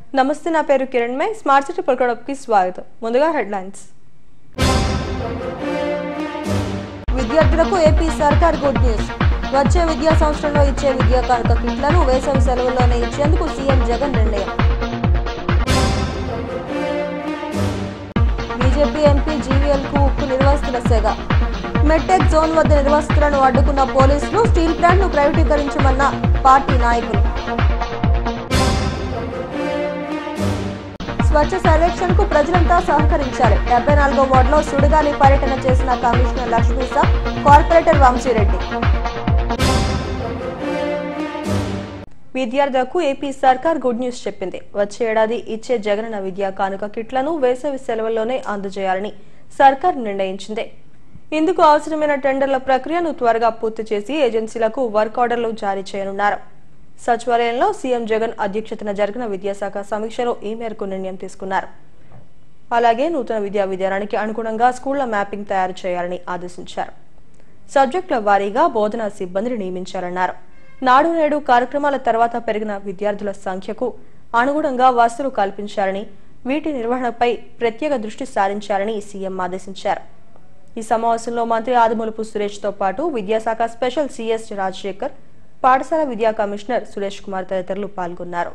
నమస్తే నా పేరు కిరణ్ మై స్మార్ట్ సిటీ పొలకడప్కి స్వాగతం ముందుగా హెడ్లైన్స్ విద్యార్థులకు ఏపీ సర్కార్ గుడ్ న్యూస్ వచ్చే విద్యా సంవత్సరంలో ఇచ్చే విద్యా కానుక కిట్లను వేసవి సెలవుల్లోనే ఇచ్చేందుకు సీఎం జగన్ నిర్ణయం బీజేపీ ఎంపీ జీవీఎల్ కు ఉక్కు నిర్వాసితుల సెగ మెట్టెక్ జోన్ వద్ద నిర్వాసితులను అడ్డుకున్న పోలీసులు స్టీల్ ప్లాంట్ ను ప్రైవేటీకరించమన్న పార్టీ నాయకులు స్వచ్ఛ సర్వేక్షణ్ కు ప్రజలంతా సహకరించాలి డెబ్బై నాలుగో వార్డులో సుడిగాలి పర్యటన చేసిన కమిషనర్ లక్ష్మీసా కార్పొరేటర్ వంశీరెడ్డి విద్యార్థులకు ఏపీ సర్కార్ గుడ్ న్యూస్ చెప్పింది వచ్చే ఏడాది ఇచ్చే జగనన్న విద్యా కానుక కిట్లను వేసవి సెలవుల్లోనే అందజేయాలని సర్కార్ నిర్ణయించింది ఇందుకు అవసరమైన టెండర్ల ప్రక్రియను త్వరగా పూర్తి చేసి ఏజెన్సీలకు వర్క్ ఆర్డర్లు జారీ చేయనున్నారు సచివాలయంలో సీఎం జగన్ అధ్యక్షతన జరిగిన విద్యాశాఖ సమీక్షలో ఈ మేరకు నిర్ణయం తీసుకున్నారు అలాగే నూతన విద్యా విధానానికి అనుగుణంగా స్కూళ్ల మ్యాపింగ్ తయారు చేయాలని ఆదేశించారు సబ్జెక్టుల వారీగా బోధనా సిబ్బందిని నియమించాలన్నారు నాడు నేడు కార్యక్రమాల తర్వాత పెరిగిన విద్యార్థుల సంఖ్యకు అనుగుణంగా వసతులు కల్పించాలని వీటి నిర్వహణపై ప్రత్యేక దృష్టి సారించాలని సీఎం ఆదేశించారు ఈ సమావేశంలో మంత్రి ఆదిమూలపు సురేష్ తో పాటు విద్యాశాఖ స్పెషల్ సీఎస్ రాజశేఖర్ పాఠశాల విద్యా కమిషనర్ సురేష్ కుమార్ తదితరులు పాల్గొన్నారు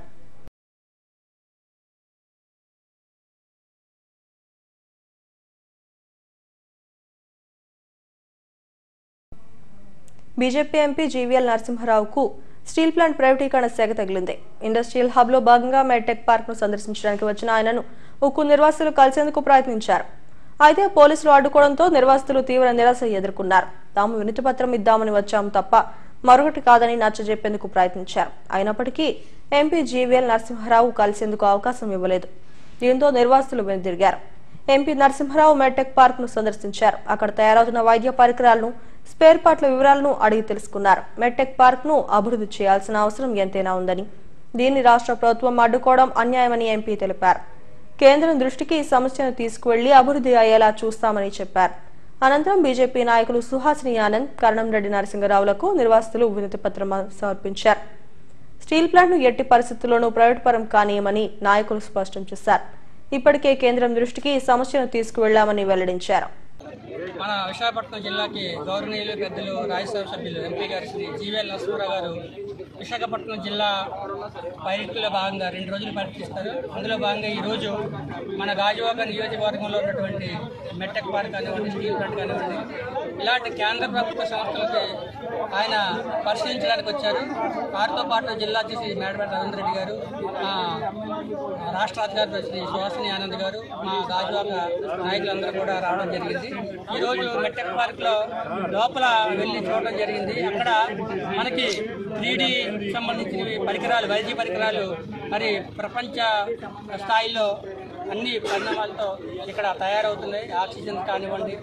బీజేపీ ఎంపీ జీవీఎల్ నరసింహారావుకు స్టీల్ ప్లాంట్ ప్రైవేటీకరణ శాఖ తగిలింది ఇండస్ట్రియల్ హబ్ లో భాగంగా మెడ్టెక్ పార్క్ ను సందర్శించడానికి వచ్చిన ఆయనను ఉక్కు నిర్వాసితులు కలిసేందుకు ప్రయత్నించారు అయితే పోలీసులు అడ్డుకోవడంతో నిర్వాసితులు తీవ్ర నిరాశ ఎదుర్కొన్నారు తాము వినతి పత్రం ఇద్దామని వచ్చాము తప్ప మరొకటి కాదని నచ్చజెప్పేందుకు ప్రయత్నించారు అయినప్పటికీ ఎంపీ జీవీఎల్ నరసింహారావు కలిసేందుకు అవకాశం ఇవ్వలేదు దీంతో నిర్వాసితులు వెనుదిరిగారు ఎంపీ నరసింహారావు మెడ్టెక్ పార్క్ ను సందర్శించారు అక్కడ తయారవుతున్న వైద్య పరికరాలను స్పేర్ పార్ట్ల వివరాలను అడిగి తెలుసుకున్నారు మెడ్టెక్ పార్క్ ను అభివృద్ధి చేయాల్సిన అవసరం ఎంతైనా ఉందని దీన్ని రాష్ట్ర ప్రభుత్వం అడ్డుకోవడం అన్యాయమని ఎంపీ తెలిపారు కేంద్రం దృష్టికి ఈ సమస్యను తీసుకువెళ్లి అభివృద్ధి అయ్యేలా చూస్తామని చెప్పారు అనంతరం బీజేపీ నాయకులు సుహాసిని ఆనంద్ కరణం రెడ్డి నరసింహరావులకు నిర్వాసితులు వినతి పత్రం సమర్పించారు స్టీల్ ప్లాంట్ ను ఎట్టి పరిస్థితుల్లోనూ ప్రైవేట్ పరం కానీయమని నాయకులు స్పష్టం చేశారు ఇప్పటికే కేంద్రం దృష్టికి ఈ సమస్యను తీసుకువెళ్లామని వెల్లడించారు మన విశాఖపట్నం జిల్లాకి గౌరవనీయులు పెద్దలు రాజ్యసభ సభ్యులు ఎంపీ గారు శ్రీ జీవీఎల్ నరసింహరావు గారు విశాఖపట్నం జిల్లా పర్యటనలో భాగంగా రెండు రోజులు పర్యటిస్తారు అందులో భాగంగా ఈరోజు మన గాజువాక నియోజకవర్గంలో ఉన్నటువంటి మెట్టెక్ పార్క్ కానివ్వండి స్టీల్ ప్లాంట్ కానివ్వండి ఇలాంటి కేంద్ర ప్రభుత్వ సంస్థలకి ఆయన పరిశీలించడానికి వచ్చారు వారితో పాటు జిల్లా అధ్యక్షుడు మేడపేట రవీంద్ర రెడ్డి గారు మా రాష్ట్ర అధికారులు శ్రీ సుహాసిని ఆనంద్ గారు మా గాజువాక నాయకులందరూ కూడా రావడం జరిగింది ఈ రోజు మెట్టెక్ పార్క్ లో లోపల వెళ్ళి చూడడం జరిగింది అక్కడ మనకి త్రీడీ సంబంధించిన పరికరాలు వైద్య పరికరాలు మరి ప్రపంచ స్థాయిలో అన్ని పరిణామాలతో ఇక్కడ తయారవుతున్నాయి ఆక్సిజన్ కానివ్వండి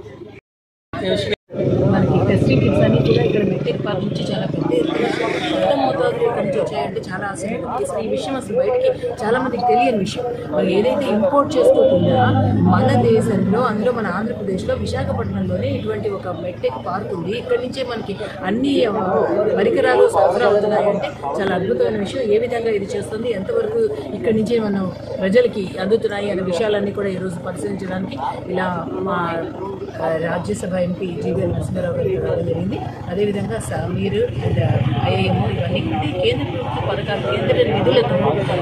మనకి టెస్టింగ్ కిట్స్ అన్ని కూడా ఇక్కడ మెట్రిక్ పార్క్ నుంచి చాలా పెద్ద ఎత్తున పెద్ద మోతాదులో ఇక్కడ నుంచి వచ్చాయంటే చాలా ఆసక్తి ఉంది. అసలు ఈ విషయం అసలు బయటికి చాలా మందికి తెలియని విషయం మనం ఏదైతే ఇంపోర్ట్ చేసుకోకుండా మన దేశంలో అందులో మన ఆంధ్రప్రదేశ్లో విశాఖపట్నంలోనే ఇటువంటి ఒక మెట్రిక్ పార్క్ ఉంది ఇక్కడి నుంచే మనకి అన్ని ఆ, పరికరాలు సరఫరా అవుతున్నాయంటే చాలా అద్భుతమైన విషయం ఏ విధంగా ఇది చేస్తుంది ఎంతవరకు ఇక్కడి నుంచే మనం ప్రజలకి అందుతున్నాయి అనే విషయాలన్నీ కూడా ఈరోజు పరిశీలించడానికి ఇలా మా ఆ, రాజ్యసభ ఎంపీ జీవీఎల్ నరసింహారావు గారు ఇక్కడ రావడం జరిగింది అదేవిధంగా సమీర్ అండ్ ఐఐఎం ఇవన్నీ కూడా కేంద్ర ప్రభుత్వ పథకాలు కేంద్ర నిధులతో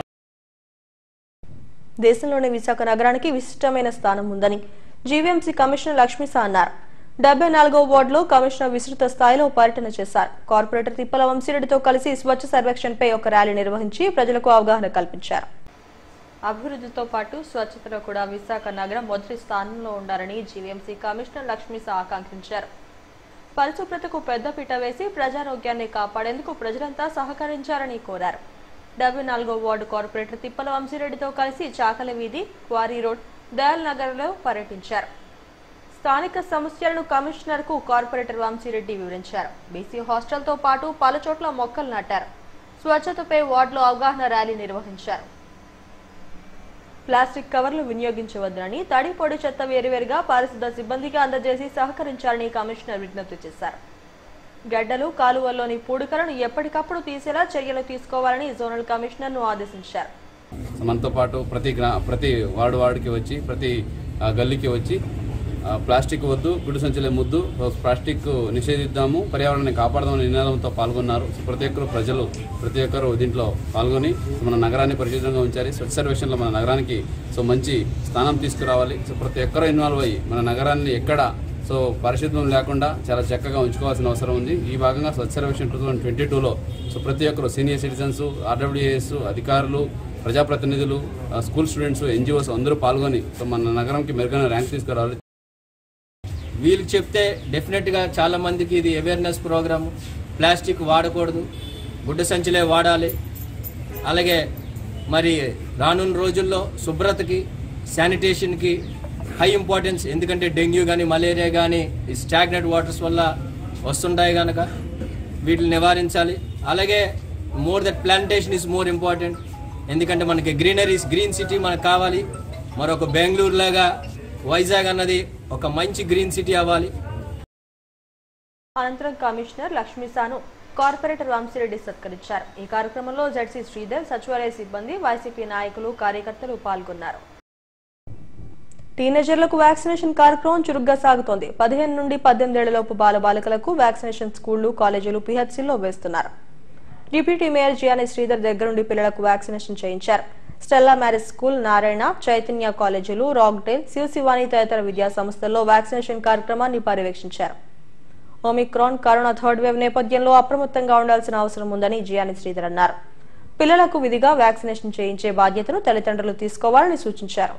దేశంలోని విశాఖ నగరానికి విశిష్టమైన స్థానం ఉందని జీవీఎంసీ కమిషనర్ లక్ష్మీసా అన్నారు డెబ్బై నాలుగో వార్డులో కమిషనర్ విస్తృత స్థాయిలో పర్యటన చేశారు కార్పొరేటర్ తిప్పల వంశీరెడ్డితో కలిసి స్వచ్ఛ సర్వేక్షణపై ఒక ర్యాలీ నిర్వహించి ప్రజలకు అవగాహన కల్పించారు అభివృద్ధితో పాటు స్వచ్ఛతలో కూడా విశాఖ నగరం మొదటి స్థానంలో ఉండాలని జీవీఎంసీ కమిషనర్ లక్ష్మీసా ఆకాంక్షించారు పరిశుభ్రతకు పెద్దపీట వేసి ప్రజారోగ్యాన్ని కాపాడేందుకు ప్రజలంతా సహకరించాలని కోరారు డెబ్బై నాలుగో వార్డు కార్పొరేటర్ తిప్పల వంశీరెడ్డితో కలిసి చాకల వీధి క్వారీ రోడ్ దయాల్ నగర్లో పర్యటించారు స్థానిక సమస్యలను కమిషనర్ కు కార్పొరేటర్ వంశీరెడ్డి వివరించారు బీసీ హాస్టల్తో పాటు పలు చోట్ల మొక్కలు నాటారు స్వచ్ఛతపై వార్డులో అవగాహన ర్యాలీ నిర్వహించారు ప్లాస్టిక్ కవర్లు వినియోగించవద్దని తడి పొడి చెత్త వేరువేరుగా పారిశుద్ధ సిబ్బందికి అందజేసి సహకరించాలని కమిషనర్ విజ్ఞప్తి చేశారు గడ్డలు కాలువల్లోని పూడికలను ఎప్పటికప్పుడు తీసేలా చర్యలు తీసుకోవాలని జోనల్ కమిషనర్ ను ఆదేశించారు సో మనతో పాటు ప్రతి గ్రా ప్రతి వార్డు వార్డుకి వచ్చి ప్రతి ఆ, గల్లీకి వచ్చి ఆ, ప్లాస్టిక్ వద్దు గుడి సంచులే ముద్దు సో ప్లాస్టిక్ నిషేధిద్దాము పర్యావరణాన్ని కాపాడదామని నినాదంతో పాల్గొన్నారు సో ప్రతి ఒక్కరు ప్రజలు ప్రతి ఒక్కరు దీంట్లో పాల్గొని సో మన నగరాన్ని పరిశుభ్రంగా ఉంచాలి స్వచ్ఛ సర్వేక్షన్లో మన నగరానికి సో మంచి స్థానం తీసుకురావాలి సో ప్రతి ఒక్కరూ ఇన్వాల్వ్ అయ్యి మన నగరాన్ని ఎక్కడ సో పరిశుభ్రం లేకుండా చాలా చక్కగా ఉంచుకోవాల్సిన అవసరం ఉంది ఈ భాగంగా Swachh Survekshan two thousand twenty టూలో సో ప్రతి ఒక్కరు సీనియర్ సిటిజన్స్ ఆర్డబ్ల్యూఏఎస్ అధికారులు ప్రజాప్రతినిధులు ఆ, స్కూల్ స్టూడెంట్స్ ఎన్జిఓస్ అందరూ పాల్గొని సో మన నగరంకి మెరుగైన ర్యాంక్ తీసుకురావాలి వీళ్ళు చెప్తే డెఫినెట్గా చాలా మందికి ఇది అవేర్నెస్ ప్రోగ్రామ్ ప్లాస్టిక్ వాడకూడదు గుడ్డ సంచులే వాడాలి అలాగే మరి రానున్న రోజుల్లో శుభ్రతకి శానిటేషన్కి హై ఇంపార్టెన్స్ ఎందుకంటే డెంగ్యూ కానీ మలేరియా కానీ ఈ స్టాగ్నెట్ వాటర్స్ వల్ల వస్తుంటాయి కనుక వీటిని నివారించాలి అలాగే more that plantation is more important ఎందుకంటే మనకి గ్రీనరీస్ గ్రీన్ సిటీ మనకు కావాలి మరొక బెంగళూరు లాగా వైజాగ్ అన్నది ఒక మంచి గ్రీన్ సిటీ అవ్వాలి అనంతరం కమిషనర్ లక్ష్మీసాను కార్పొరేటర్ వంశీరెడ్డి సత్కరించారు ఈ కార్యక్రమంలో జడ్సీ శ్రీధర్ సచివాలయ సిబ్బంది వైసీపీ నాయకులు కార్యకర్తలు పాల్గొన్నారు టీనేజర్లకు వ్యాక్సినేషన్ కార్యక్రమం చురుగ్గా సాగుతోంది పదిహేను నుండి పద్దెనిమిది ఏళ్లలోపు బాలబాలికలకు వ్యాక్సినేషన్ స్కూళ్లు కాలేజీలు పిహెచ్సిల్లో వేస్తున్నారు డిప్యూటీ మేయర్ జియాని శ్రీధర్ దగ్గర నుండి పిల్లలకు వ్యాక్సినేషన్ చేయించారు Stella Maris school Narayana Chaitanya కాలేజీలు రాక్డేల్ శివశివాని తదితర విద్యా సంస్థల్లో వ్యాక్సినేషన్ కార్యక్రమాన్ని పర్యవేక్షించారు ఒమిక్రాన్ కరోనా థర్డ్ వేవ్ నేపథ్యంలో అప్రమత్తంగా ఉండాల్సిన అవసరం ఉందని జియాని శ్రీధర్ అన్నారు పిల్లలకు విధిగా వ్యాక్సినేషన్ చేయించే బాధ్యతను తల్లిదండ్రులు తీసుకోవాలని సూచించారు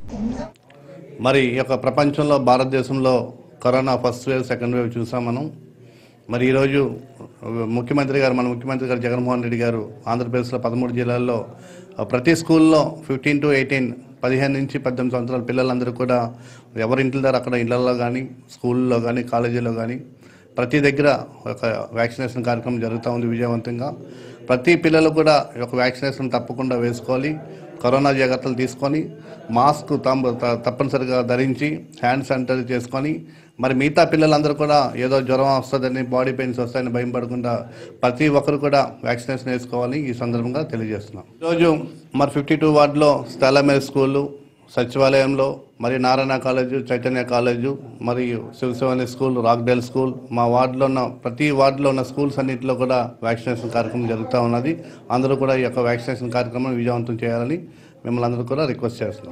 మరి ఈ యొక్క ప్రపంచంలో భారతదేశంలో corona first wave second wave చూసాం మనం మరి ఈరోజు ముఖ్యమంత్రి గారు మన ముఖ్యమంత్రి గారు జగన్మోహన్ రెడ్డి గారు ఆంధ్రప్రదేశ్లో పదమూడు జిల్లాల్లో ఆ, ప్రతి స్కూల్లో ఫిఫ్టీన్ టు ఎయిటీన్ పదిహేను నుంచి పద్దెనిమిది సంవత్సరాల పిల్లలందరూ కూడా ఎవరి ఇంటి దగ్గర అక్కడ ఇళ్లలో కానీ స్కూల్లో కానీ కాలేజీలో కానీ ప్రతి దగ్గర ఒక వ్యాక్సినేషన్ కార్యక్రమం జరుగుతూ ఉంది విజయవంతంగా ప్రతి పిల్లలు కూడా ఈ యొక్క వ్యాక్సినేషన్ తప్పకుండా వేసుకోవాలి కరోనా జాగ్రత్తలు తీసుకొని మాస్క్ తప్ప తప్పనిసరిగా ధరించి హ్యాండ్ శానిటైజ్ చేసుకొని మరి మిగతా పిల్లలందరూ కూడా ఏదో జ్వరం వస్తుందని బాడీ పెయిన్స్ వస్తాయని భయం పడకుండా ప్రతి ఒక్కరు కూడా వ్యాక్సినేషన్ వేసుకోవాలి ఈ సందర్భంగా తెలియజేస్తున్నాం ఈరోజు మరి ఫిఫ్టీ టూ వార్డులో స్థలమే స్కూళ్ళు సచివాలయంలో మరి నారాయణ కాలేజు చైతన్య కాలేజు మరియు శివశివాని స్కూల్ రాక్డేల్ స్కూల్ మా వార్డులో ఉన్న ప్రతి వార్డులో ఉన్న స్కూల్స్ అన్నింటిలో కూడా వ్యాక్సినేషన్ కార్యక్రమం జరుగుతూ ఉన్నది అందరూ కూడా ఈ యొక్క వ్యాక్సినేషన్ కార్యక్రమం విజయవంతం చేయాలని మిమ్మల్ని అందరూ కూడా రిక్వెస్ట్ చేస్తున్నాం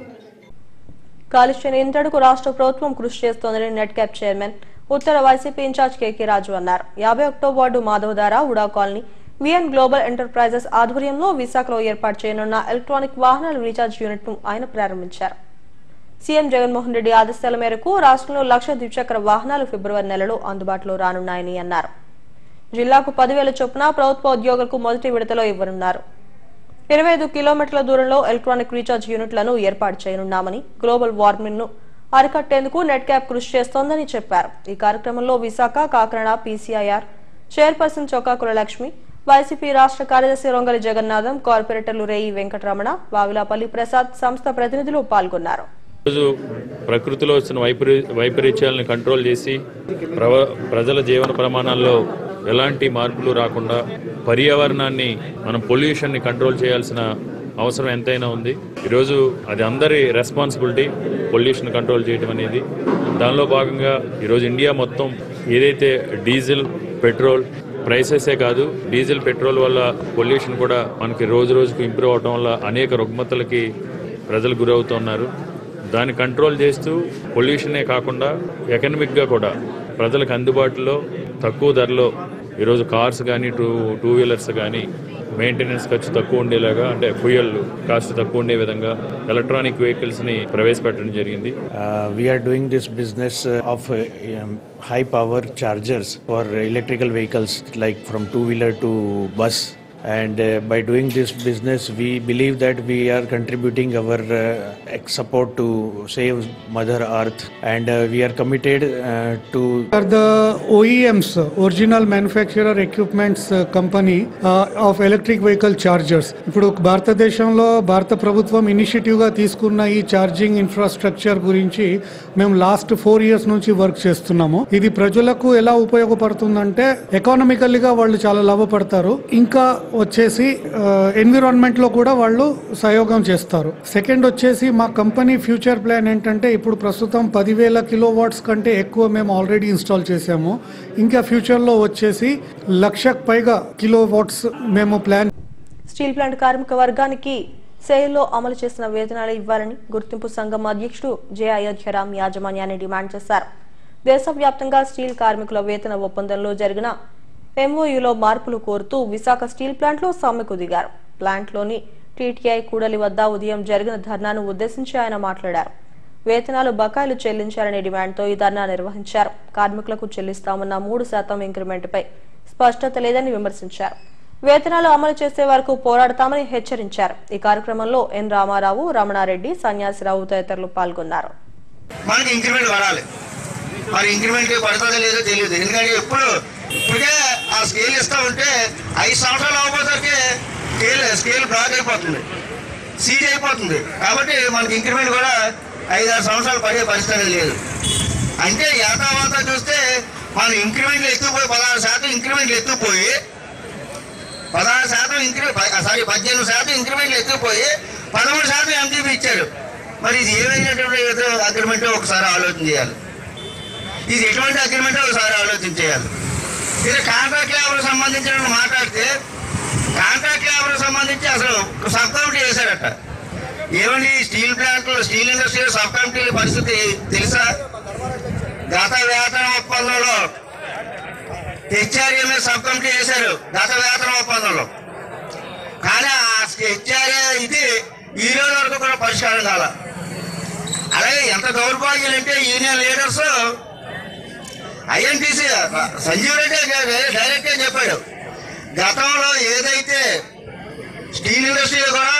కాలుష్య నియంత్రణకు రాష్ట్ర ప్రభుత్వం కృషి చేస్తోందని నెట్ క్యాప్ చైర్మన్ ఉత్తర వైసీపీ ఇన్ఛార్జ్ కేకే రాజు అన్నారు యాభై ఒకటో వార్డు Madhavadhara UDA colony VN global enterprises ఆధ్వర్యంలో విశాఖలో ఏర్పాటు చేయనున్న ఎలక్ట్రానిక్ వాహనాల రీఛార్జ్ యూనిట్ ను ఆయన ప్రారంభించారు సీఎం జగన్మోహన్ రెడ్డి ఆదేశాల మేరకు రాష్ట్రంలో లక్ష ద్విచక్ర వాహనాలు ఫిబ్రవరి నెలలో అందుబాటులో రానున్నాయని అన్నారు జిల్లాకు పదివేల చొప్పున ప్రభుత్వ ఉద్యోగులకు మొదటి విడతలో ఇవ్వనున్నారు ఇరవై ఐదు కిలోమీటర్ల దూరంలో ఎలక్ట్రానిక్ రీఛార్జ్ యూనిట్లను ఏర్పాటు చేయనున్నామని గ్లోబల్ వార్మింగ్ ను అరికట్టేందుకు నెట్ క్యాప్ కృషి చేస్తోందని చెప్పారు ఈ కార్యక్రమంలో Visakha Kakinada PCIR chairperson Chokkakula Lakshmi YCP రాష్ట్ర కార్యదర్శి రొంగలి జగన్నాథం కార్పొరేటర్లు రేయి వెంకటరమణ వావిలాపల్లి ప్రసాద్ సంస్థ ప్రతినిధులు పాల్గొన్నారు రోజు ప్రకృతిలో వచ్చిన వైపరీ వైపరీత్యాలను కంట్రోల్ చేసి ప్రవ ప్రజల జీవన ప్రమాణాల్లో ఎలాంటి మార్పులు రాకుండా పర్యావరణాన్ని మనం పొల్యూషన్ని కంట్రోల్ చేయాల్సిన అవసరం ఎంతైనా ఉంది ఈరోజు అది అందరి రెస్పాన్సిబిలిటీ పొల్యూషన్ కంట్రోల్ చేయడం అనేది దానిలో భాగంగా ఈరోజు ఇండియా మొత్తం ఏదైతే డీజిల్ పెట్రోల్ ప్రైసెసే కాదు డీజిల్ పెట్రోల్ వల్ల పొల్యూషన్ కూడా మనకి రోజు రోజుకు ఇంప్రూవ్ అవడం వల్ల అనేక రుగ్మతలకి ప్రజలు గురవుతున్నారు దాన్ని కంట్రోల్ చేస్తూ పొల్యూషనే కాకుండా ఎకనమిక్గా కూడా ప్రజలకు అందుబాటులో తక్కువ ధరలో ఈరోజు కార్స్ కానీ టూ టూ వీలర్స్ కానీ మెయింటెనెన్స్ ఖర్చు తక్కువ ఉండేలాగా అంటే ఫ్యూయల్ కాస్ట్ తక్కువ ఉండే విధంగా ఎలక్ట్రానిక్ వెహికల్స్ని ప్రవేశపెట్టడం జరిగింది Uh, we are doing this business uh, of uh, um, high power chargers for electrical vehicles like from two wheeler to bus and uh, by doing this business we believe that we are contributing our uh, ex- support to save mother earth and uh, we are committed uh, to are the OEMs, original manufacturer equipments uh, company uh, of electric vehicle chargers. ఇప్పుడు భారతదేశంలో భారత ప్రభుత్వం ఇనిషియేటివ్గా తీసుకున్న ఈ charging infrastructure గురించి మేము last four years నుంచి work చేస్తున్నాము ఇది ప్రజలకు ఎలా ఉపయోగపడుతుందంటే ఎకానమికల్గా వాళ్ళు చాలా లాభపడతారు ఇంకా వచ్చేసి ఎన్విరాన్మెంట్లో కూడా వాళ్ళు సహయోగం చేస్తారు సెకండ్ వచ్చేసి మా కంపెనీ ఫ్యూచర్ ప్లాన్ ఏంటంటే ఇప్పుడు ప్రస్తుతం పదివేల కిలో వాట్స్ కంటే ఎక్కువ మేము ఆల్రెడీ ఇన్స్టాల్ చేసాము ఇంకా ఫ్యూచర్లో వచ్చేసి లక్షకు పైగా కిలో వాట్స్ మేము ప్లాన్ స్టీల్ ప్లాంట్ కార్మిక వర్గానికి సేల్లో అమలు చేసిన వేతనాలు ఇవ్వాలని గుర్తింపు సంఘం అధ్యక్షుడు జె అయోధ్యరామ్ యాజమాన్యాన్ని డిమాండ్ చేశారు దేశవ్యాప్తంగా స్టీల్ కార్మికుల వేతన ఒప్పందంలో జరిగిన ఎంఓయూలో మార్పులు కోరుతూ విశాఖ స్టీల్ ప్లాంట్లో సమ్మెకు దిగారు ప్లాంట్లోని టీటీఐ కూడలి వద్ద ఉదయం జరిగిన ధర్నాను ఉద్దేశించి ఆయన మాట్లాడారు వేతనాలు బకాయిలు చెల్లించాలనే డిమాండ్తో ఈ ధర్నా నిర్వహించారు కార్మికులకు చెల్లిస్తామన్న మూడు శాతం ఇంక్రిమెంట్పై స్పష్టత లేదని విమర్శించారు వేతనాలు అమలు చేసే వరకు పోరాడతామని హెచ్చరించారు ఈ కార్యక్రమంలో ఎన్ రామారావు రమణారెడ్డి సన్యాసిరావు తదితరులు పాల్గొన్నారు మనకి ఇంక్రిమెంట్ పడాలి మరి ఇంక్రిమెంట్ పడుతుందో లేదో తెలియదు ఎందుకంటే ఎప్పుడు ఇప్పుడే ఆ స్కేల్ ఇస్తా ఉంటే ఐదు సంవత్సరాలు అవ్వబోసరికి స్కేల్ స్కేల్ బ్లాక్ అయిపోతుంది సీజ్ అయిపోతుంది కాబట్టి మనకి ఇంక్రిమెంట్ కూడా ఐదు ఆరు సంవత్సరాలు పడే పరిస్థితి లేదు అంటే యాతావాత చూస్తే మన ఇంక్రిమెంట్లు ఎత్తుకుపోయి పదహారు శాతం ఇంక్రిమెంట్లు ఎత్తుకుపోయి పదహారు శాతం ఇంక్రిమెంట్ సారీ పద్దెనిమిది శాతం ఇంక్రిమెంట్లు ఎత్తుకుపోయి పదమూడు శాతం ఎంటీపీ ఇచ్చారు మరి ఇది ఏమైనటువంటి అగ్రిమెంట్ ఒకసారి ఆలోచన చేయాలి ఇది ఎటువంటి అగ్రిమెంట్ ఒకసారి ఆలోచన చేయాలి ఇది కాంట్రాక్ట్ లేబర్ సంబంధించిన మాట్లాడితే కాంట్రాక్ట్ లేబర్ సంబంధించి అసలు సబ్ కమిటీ చేశారట ఏమండి steel plant steel industry sub committee పరిస్థితి తెలుసా గత వేతన ఒప్పందంలో హెచ్ఆర్ఏ సబ్ కమిటీ చేశారు గత వేతన ఒప్పందంలో కానీ ఆ హెచ్ఆర్ఏ ఇది ఈ రోజు వరకు కూడా పరిష్కారం కాల అలాగే ఎంత దౌర్భాగ్యం అంటే union leaders INTUC Sanjeev Reddy direct గా చెప్పాడు గతంలో ఏదైతే స్టీల్ ఇండస్ట్రీ కూడా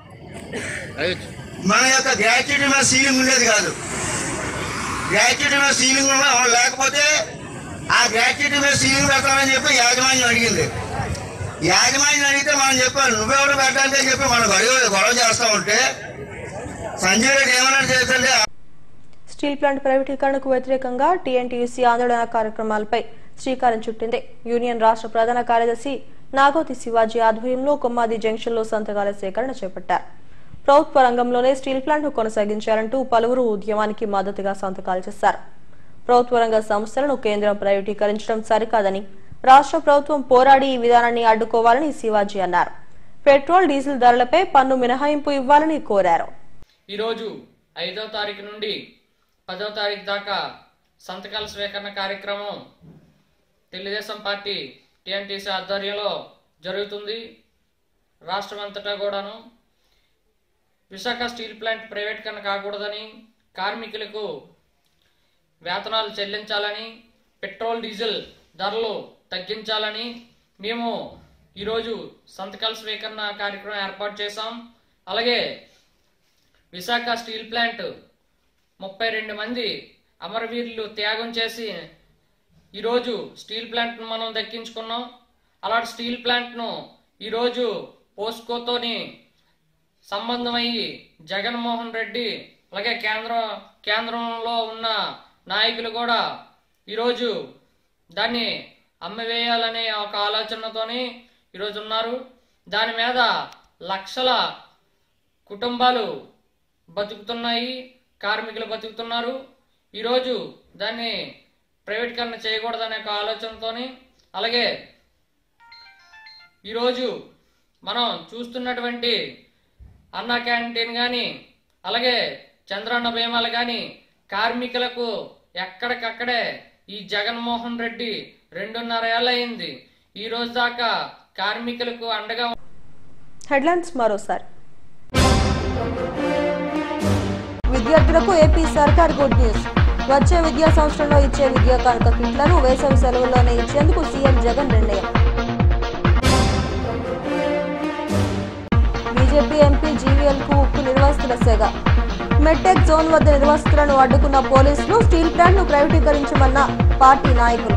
మన యొక్క గ్రాట్యుటీ మీద సీలింగ్ ఉండేది కాదు గ్రాట్యుటీ మీద సీలింగ్ ఉన్న లేకపోతే ఆ గ్రాట్యుటీ మీద సీలింగ్ పెడతామని చెప్పి యాజమాన్యం అడిగింది యాజమాన్యం అడిగితే మనం చెప్పాను నువ్వెవరు పెట్టాలంటే చెప్పి మనం గొడవ గొడవ చేస్తా ఉంటే సంజయ్ రెడ్డి ఏమన్నా చేస్తుంటే స్టీల్ ప్లాంట్ ప్రైవేటీకరణకు వ్యతిరేకంగా టీఎన్టీయూసీ ఆందోళన కార్యక్రమాలపై శ్రీకారం చుట్టింది యూనియన్ రాష్ట్ర ప్రధాన కార్యదర్శి నాగోతి శివాజీ ఆధ్వర్యంలో కొమ్మాది జంక్షన్లో సంతకాల సేకరణ చేపట్టారు ప్రభుత్వ రంగంలోనే స్టీల్ ప్లాంట్ను కొనసాగించాలంటూ పలువురు ఉద్యమానికి మద్దతుగా సంతకాలు చేశారు ప్రభుత్వ రంగ సంస్థలను కేంద్రం ప్రైవేటీకరించడం సరికాదని రాష్ట్ర ప్రభుత్వం పోరాడి ఈ విధానాన్ని అడ్డుకోవాలని శివాజీ అన్నారు పెట్రోల్ డీజిల్ ధరలపై పన్ను మినహాయింపు ఇవ్వాలని కోరారు ఈరోజు ఐదో తారీఖు నుండి పదో తారీఖు దాకా సంతకాల స్వీకరణ కార్యక్రమం తెలుగుదేశం పార్టీ టీఎన్టీసీ ఆధ్వర్యంలో జరుగుతుంది రాష్ట్రం అంతటా కూడాను విశాఖ స్టీల్ ప్లాంట్ ప్రైవేటీకరణ కాకూడదని కార్మికులకు వేతనాలు చెల్లించాలని పెట్రోల్ డీజిల్ ధరలు తగ్గించాలని మేము ఈరోజు సంతకాల స్వీకరణ కార్యక్రమం ఏర్పాటు చేశాం అలాగే విశాఖ స్టీల్ ప్లాంట్ ముప్పై రెండు మంది అమరవీరులు త్యాగం చేసి ఈరోజు స్టీల్ ప్లాంట్ను మనం దక్కించుకున్నాం అలాంటి స్టీల్ ప్లాంట్ను ఈరోజు పోస్కోతోని సంబంధం అయ్యి జగన్మోహన్ రెడ్డి అలాగే కేంద్ర కేంద్రంలో ఉన్న నాయకులు కూడా ఈరోజు దాన్ని అమ్మివేయాలనే ఒక ఆలోచనతోని ఈరోజు ఉన్నారు దాని మీద లక్షల కుటుంబాలు బతుకుతున్నాయి కార్మికులు బతుకుతున్నారు ఈరోజు దాన్ని ప్రైవేటీకరణ చేయకూడదనే ఒక ఆలోచనతోని అలాగే ఈరోజు మనం చూస్తున్నటువంటి అన్న క్యాంటీన్ కానీ అలాగే చంద్రన్న భీమాలు కానీ కార్మికులకు ఎక్కడికక్కడే ఈ జగన్మోహన్ రెడ్డి రెండున్నర ఏళ్ళ అయింది ఈ రోజు దాకా కార్మికులకు అండగా హెడ్లైన్స్ మరోసారి విద్యార్థులకు ఏపీ సర్కార్ గుడ్ న్యూస్ వచ్చే విద్యా సంవత్సరంలో ఇచ్చే విద్యా కానుక కిట్లను వేసవి సెలవుల్లోనే ఇచ్చేందుకు సీఎం జగన్ నిర్ణయం బీజేపీ ఎంపీ జీవీఎల్ కు ఉక్కు నిర్వాసితుల సెగ మెట్టెక్ జోన్ వద్ద నిర్వాసితులను అడ్డుకున్న పోలీసులు స్టీల్ ప్లాంట్ ను ప్రైవేటీకరించమన్న పార్టీ నాయకులు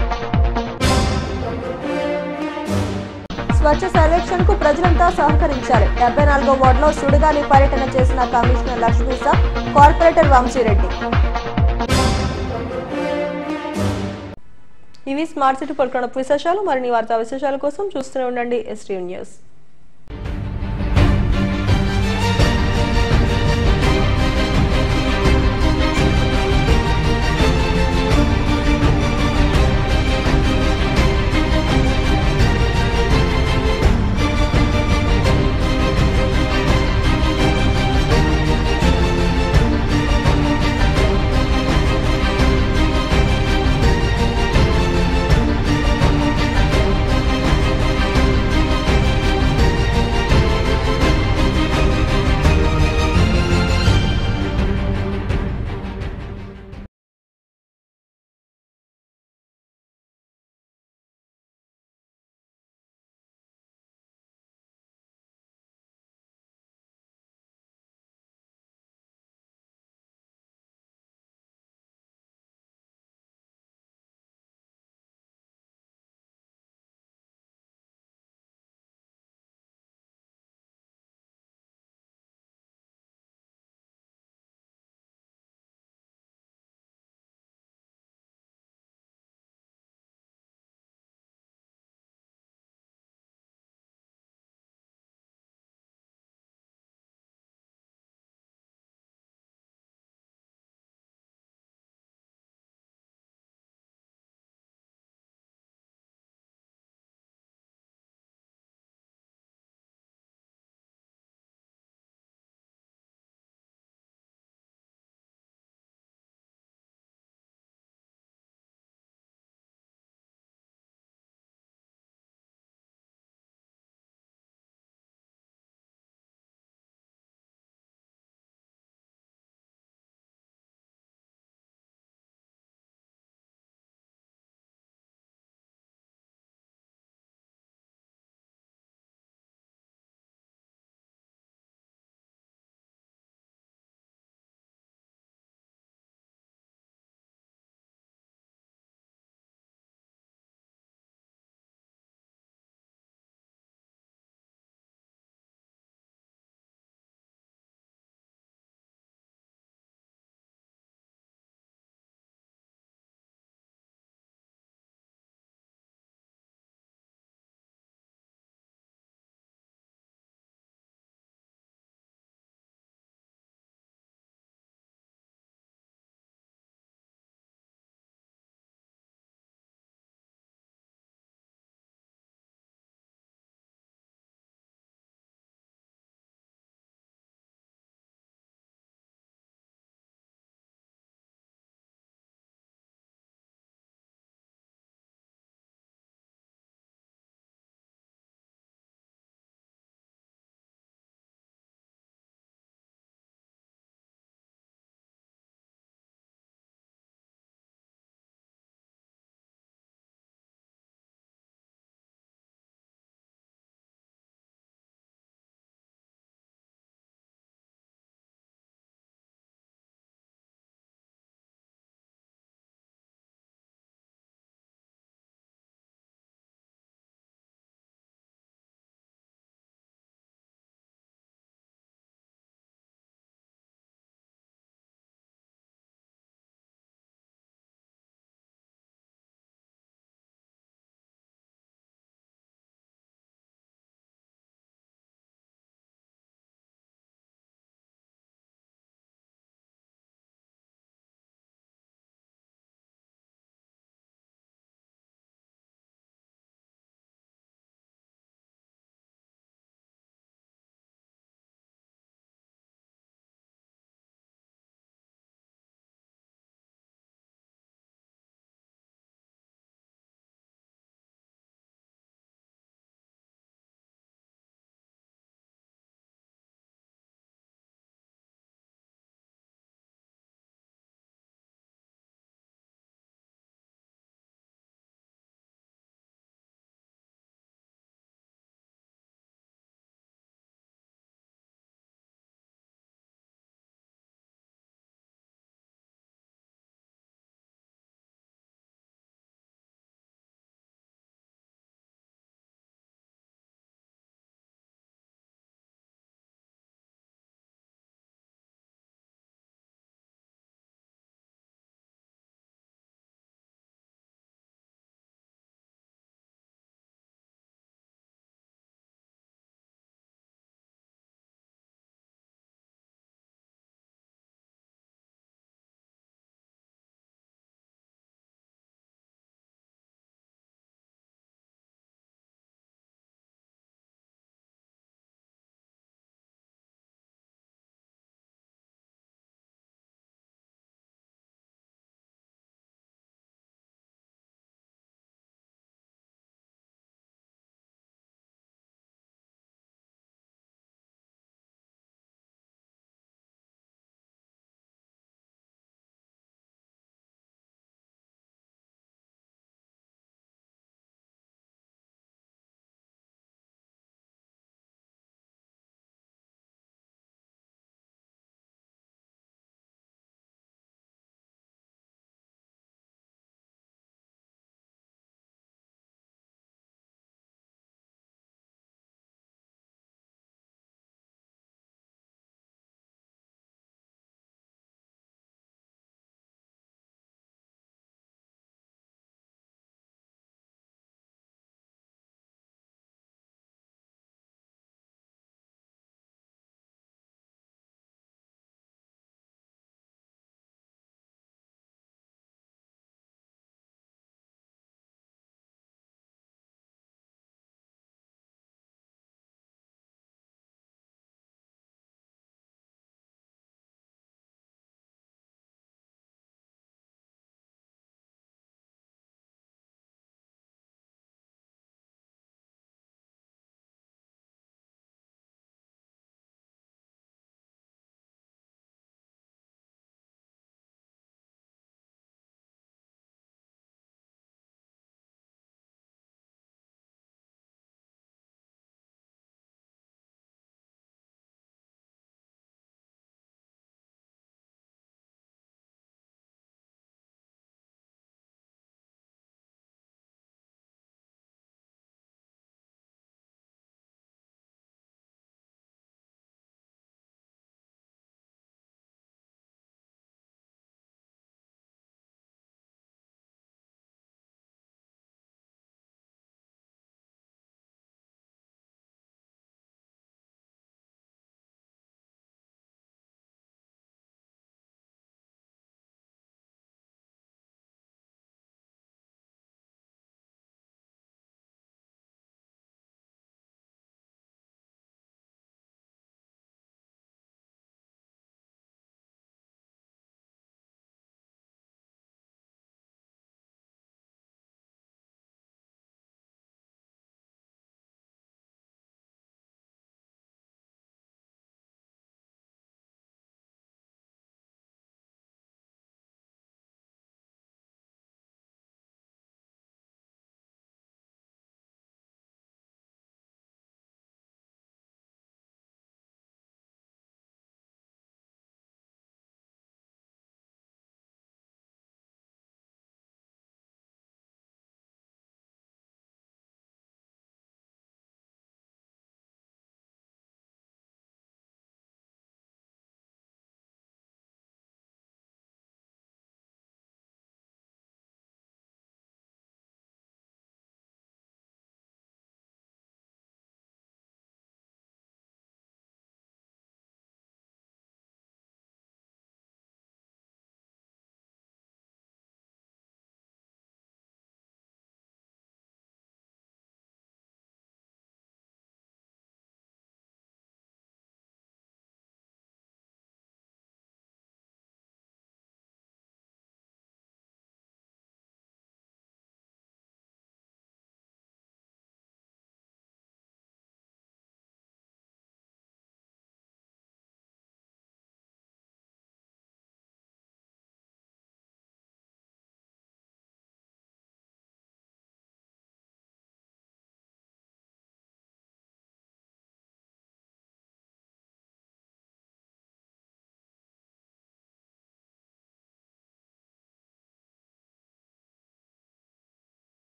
స్వచ్ఛ సర్వేక్షణ్ కు ప్రజలంతా సహకరించాలి డెబ్బై నాలుగో వార్డులో సుడిగాలి పర్యటన చేసిన కమిషనర్ లక్ష్మీసా కార్పొరేటర్ వంశీరెడ్డి ఇవి స్మార్ట్ సిటీ పొలకడపు విశేషాలు మరిన్ని వార్తా విశేషాల కోసం చూస్తూనే ఉండండి ఎస్టీవ్ న్యూస్